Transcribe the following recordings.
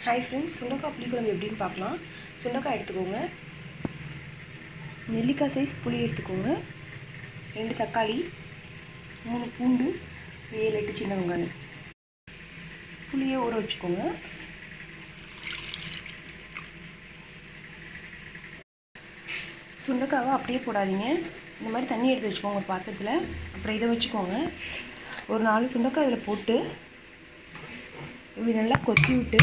hi friends சுண்டக்காய் புளிக்குழம்பு எப்படின்னு பார்க்கலாம் சுண்டக்காய் எடுத்துக்கோங்க நெல்லிக்காய் சைஸ் புளி எடுத்துக்கோங்க ரெண்டு தக்காளி மூணு பூண்டு ஏழு எட்டு சின்ன வெங்காயம் புளியை ஊற வச்சுக்கோங்க சுண்டக்காவை அப்படியே போடாதீங்க இந்த மாதிரி தண்ணி எடுத்து வச்சுக்கோங்க ஒரு பாத்திரத்தில் அப்புறம் இதை வச்சுக்கோங்க ஒரு நாலு சுண்டக்காய் இதில் போட்டு இப்படி நல்லா கொத்தி விட்டு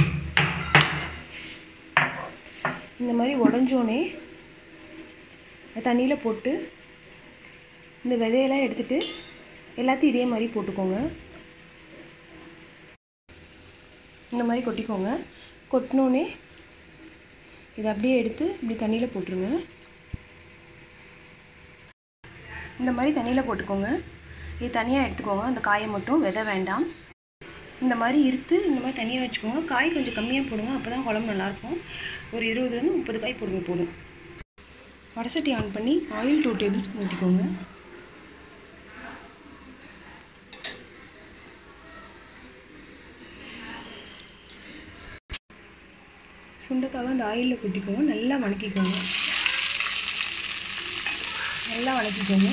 இந்த மாதிரி உடஞ்சோனே தண்ணியில் போட்டு இந்த விதையெல்லாம் எடுத்துட்டு எல்லாத்தையும் இதே மாதிரி போட்டுக்கோங்க இந்த மாதிரி கொட்டிக்கோங்க கொட்டினோடனே இதை அப்படியே எடுத்து இப்படி தண்ணியில் போட்டுருங்க இந்த மாதிரி தண்ணியில் போட்டுக்கோங்க இது தனியாக எடுத்துக்கோங்க அந்த காயை மட்டும் விதை வேண்டாம் இந்த மாதிரி இருத்து இந்த மாதிரி தனியாக வச்சுக்கோங்க காய் கொஞ்சம் கம்மியாக போடுங்க அப்போ தான் குழம்பு நல்லாயிருக்கும் ஒரு இருபதுலேருந்து முப்பது காய் போடுங்க போதும் வடசட்டி ஆன் பண்ணி ஆயில் டூ டேபிள் ஸ்பூன் ஊற்றிக்கோங்க சுண்டைக்காவை அந்த ஆயிலில் கொட்டிக்கோங்க நல்லா வணக்கிக்கோங்க நல்லா வணக்கிக்கோங்க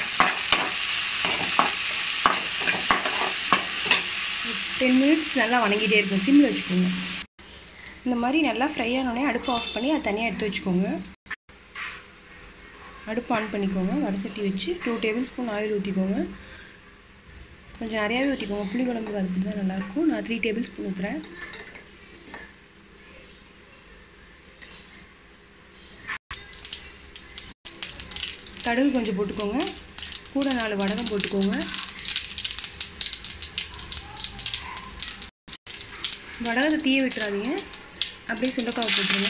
டென் மினிட்ஸ் நல்லா வணங்கிட்டே இருக்கும் சிம்மில் வச்சுக்கோங்க இந்த மாதிரி நல்லா ஃப்ரை ஆனோடனே அடுப்பு ஆஃப் பண்ணி அதை தனியாக எடுத்து வச்சுக்கோங்க அடுப்பு ஆன் பண்ணிக்கோங்க வடசட்டி வச்சு டூ டேபிள் ஸ்பூன் ஆயில் ஊற்றிக்கோங்க கொஞ்சம் நிறையாவே ஊற்றிக்கோங்க புளி குழம்புக்கு அது தான் நல்லாயிருக்கும் நான் த்ரீ டேபிள் ஸ்பூன் ஊற்றுறேன் கடுகு கொஞ்சம் போட்டுக்கோங்க கூட நாலு வடகம் போட்டுக்கோங்க வடகத்தை தீய விட்டுறாதீங்க அப்படியே சுண்டக்காவை போட்டுருங்க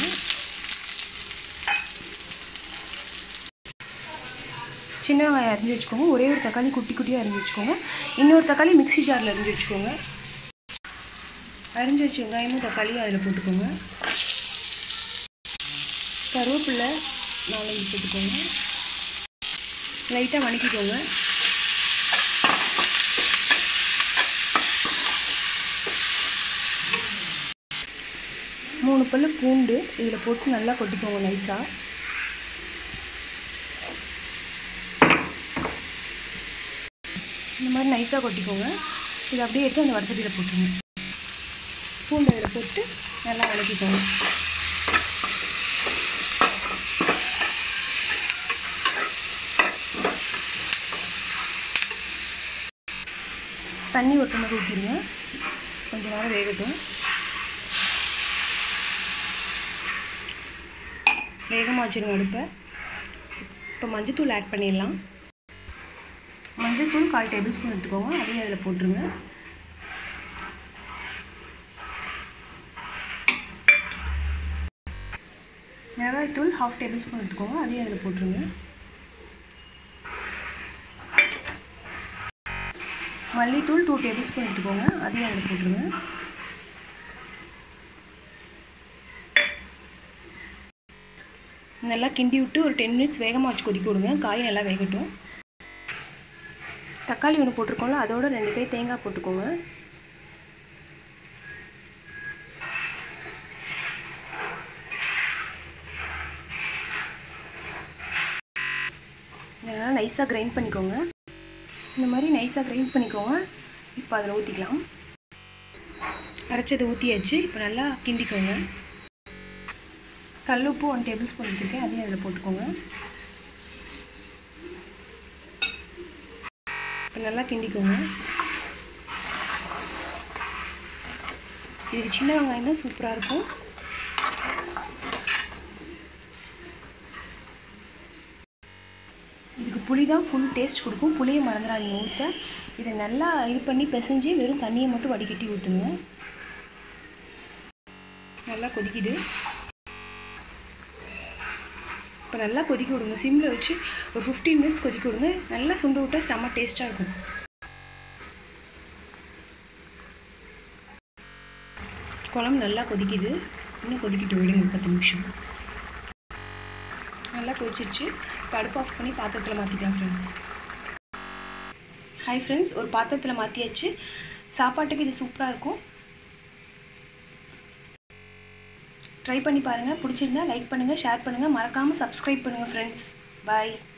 சின்ன வெங்காயம் அரிஞ்சு வச்சுக்கோங்க ஒரே ஒரு தக்காளி குட்டி குட்டியாக அரிஞ்சு வச்சுக்கோங்க இன்னொரு தக்காளி மிக்ஸி ஜாரில் அரிஞ்சு வச்சுக்கோங்க அரிஞ்சு வச்ச வெங்காயமும் தக்காளியும் அதில் போட்டுக்கோங்க கருவேப்பிலை நாலஞ்சு போட்டுக்கோங்க லைட்டாக வணக்கிக்கோங்க மூணு பல்லு பூண்டு இதில் போட்டு நல்லா கொட்டிக்கோங்க நைஸாக இந்த மாதிரி நைஸாக கொட்டிக்கோங்க இதை அப்படியே எடுத்து அந்த வடசட்டியில் போட்டுருங்க பூண்டு இதில் போட்டு நல்லா வதக்கிக்கோங்க தண்ணி ஒரு டம்ளர் ஊற்றிடுங்க கொஞ்சம் நேரம் வேகட்டும் வேகமாக வச்சுருங்க அடுப்பை இப்போ மஞ்சத்தூள் ஆட் பண்ணிடலாம் மஞ்சத்தூள் கால் டேபிள் ஸ்பூன் எடுத்துக்கோங்க அதையும் அதில் போட்டுருங்க மிளகாய்த்தூள் ஹாஃப் டேபிள் ஸ்பூன் எடுத்துக்கோங்க அதையும் அதில் போட்டுருங்க மல்லித்தூள் டூ டேபிள் ஸ்பூன் எடுத்துக்கோங்க அதையும் அதில் போட்டுருங்க நல்லா கிண்டி விட்டு ஒரு டென் மினிட்ஸ் வேகமாக வச்சு கொதிக்க விடுங்க காய் நல்லா வேகட்டும் தக்காளி ஒன்று போட்டிருக்கோம்ல அதோட ரெண்டு கை தேங்காய் போட்டுக்கோங்க இதெல்லாம் நைஸாக கிரைண்ட் பண்ணிக்கோங்க இந்த மாதிரி நைஸாக கிரைண்ட் பண்ணிக்கோங்க இப்போ அதில் ஊற்றிக்கலாம் அரைச்சதை ஊற்றியாச்சு இப்போ நல்லா கிண்டிக்கோங்க கல் உப்பு ஒன் டேபிள் ஸ்பூன் எடுத்துருக்கேன் அதையும் அதில் போட்டுக்கோங்க இப்போ நல்லா கிண்டிக்கோங்க இதுக்கு சின்ன வெங்காயம் தான் சூப்பராக இருக்கும் இதுக்கு புளி தான் ஃபுல் டேஸ்ட் கொடுக்கும் புளியை மறந்துடாதீங்க ஊற்ற இதை நல்லா இது பண்ணி பிசைஞ்சு வெறும் தண்ணியை மட்டும் வடிகட்டி ஊற்றுங்க நல்லா கொதிக்குது இப்போ நல்லா கொதிக்க விடுங்க சிம்மில் வச்சு ஒரு ஃபிஃப்டீன் மினிட்ஸ் கொதிக்க விடுங்க நல்லா சுண்டு விட்டால் செம்ம டேஸ்ட்டாக இருக்கும் குழம்பு நல்லா கொதிக்குது இன்னும் கொதிக்கிட்டு விடுங்க பத்து நிமிஷம் நல்லா கொதிச்சிருச்சு இப்போ அடுப்பு ஆஃப் பண்ணி பாத்திரத்தில் மாற்றிக்கலாம் ஃப்ரெண்ட்ஸ் ஹாய் ஃப்ரெண்ட்ஸ் ஒரு பாத்திரத்தில் மாற்றியாச்சு சாப்பாட்டுக்கு இது சூப்பராக இருக்கும் ட்ரை பண்ணி பாருங்கள் பிடிச்சிருந்தா லைக் பண்ணுங்கள் ஷேர் பண்ணுங்கள் மறக்காமல் சப்ஸ்கிரைப் பண்ணுங்கள் ஃப்ரெண்ட்ஸ் பாய்